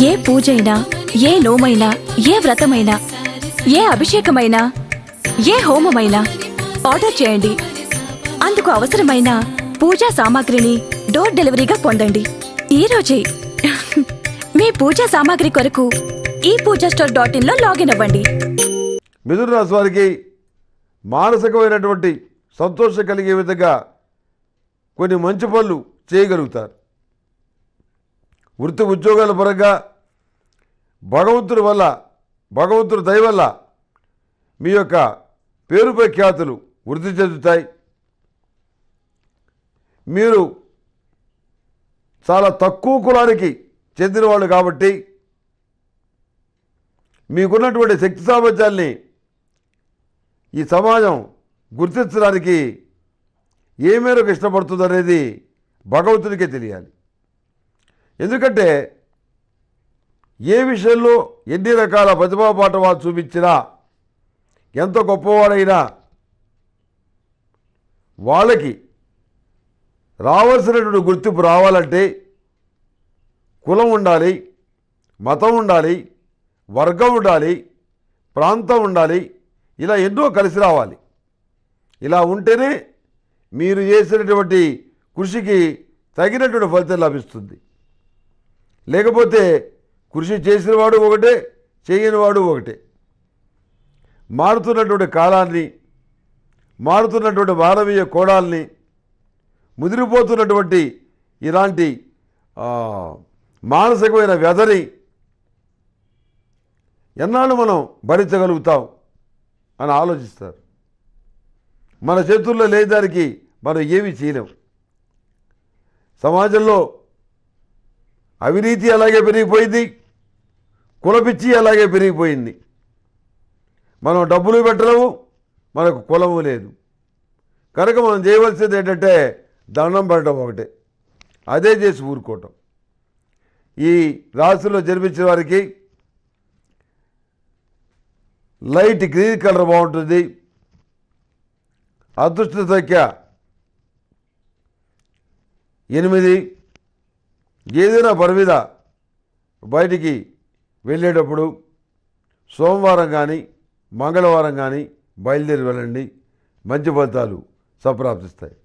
ఏ పూజైనా ఏ నోమైనా ఏ వ్రతమైనా ఏ అభిషేకమైనా ఏ హోమమైనా ఆర్డర్ చేయండి అందుకు అవసరమైన పూజా సామాగ్రిని డోర్ డెలివరీగా పొందండి ఈ రోజే మీ పూజా సామాగ్రి కొరకు ఈ పూజా స్టోర్ డాట్ ఇన్ లో లాగిన్ అవ్వండి మిథున రాశి వారికి మానసికమైనటువంటి సంతోషం కలిగే విధంగా కొన్ని మంచి పనులు చేయగలుగుతారు వృత్తి ఉద్యోగాల పరంగా భగవంతుడి వల్ల భగవంతుడి దయ వల్ల మీ యొక్క పేరు ప్రఖ్యాతులు వృద్ధి చెందుతాయి మీరు చాలా తక్కువ కులానికి చెందినవాళ్ళు కాబట్టి మీకున్నటువంటి శక్తి సామర్థ్యాల్ని ఈ సమాజం గుర్తించడానికి ఏ మేరకు ఇష్టపడుతుంది అనేది భగవంతుడికే తెలియాలి ఎందుకంటే ఏ విషయంలో ఎన్ని రకాల ప్రతిభా పాఠవాలు చూపించినా ఎంత గొప్పవాడైనా వాళ్ళకి రావాల్సినటువంటి గుర్తింపు రావాలంటే కులం ఉండాలి మతం ఉండాలి వర్గం ఉండాలి ప్రాంతం ఉండాలి ఇలా ఎన్నో కలిసి రావాలి ఇలా ఉంటేనే మీరు చేసినటువంటి కృషికి తగినటువంటి ఫలితం లభిస్తుంది లేకపోతే కృషి చేసినవాడు ఒకటే చేయనివాడు ఒకటే మారుతున్నటువంటి కాలాన్ని మారుతున్నటువంటి మానవీయ కోణాల్ని ముదిరిపోతున్నటువంటి ఇలాంటి ఆ, మానసికమైన వ్యధని ఎన్నాళ్ళు మనం భరించగలుగుతాం అని ఆలోచిస్తారు మన చేతుల్లో లేని దానికి మనం ఏమీ చేయలేం సమాజంలో అవినీతి అలాగే పెరిగిపోయింది కులపిచ్చి అలాగే పెరిగిపోయింది మనం డబ్బులు పెట్టలేము మనకు కులము లేదు కనుక మనం చేయవలసింది ఏంటంటే దండం పెట్టడం ఒకటే అదే చేసి ఊరుకోవటం ఈ రాశిలో జన్మించిన వారికి లైట్ గ్రీన్ కలర్ బాగుంటుంది అదృష్ట సంఖ్య ఎనిమిది ఏదైనా పని మీద బయటికి వెళ్ళేటప్పుడు సోమవారం కానీ మంగళవారం కానీ బయలుదేరి వెళ్ళండి మంచి ఫలితాలు సంప్రాప్తిస్తాయి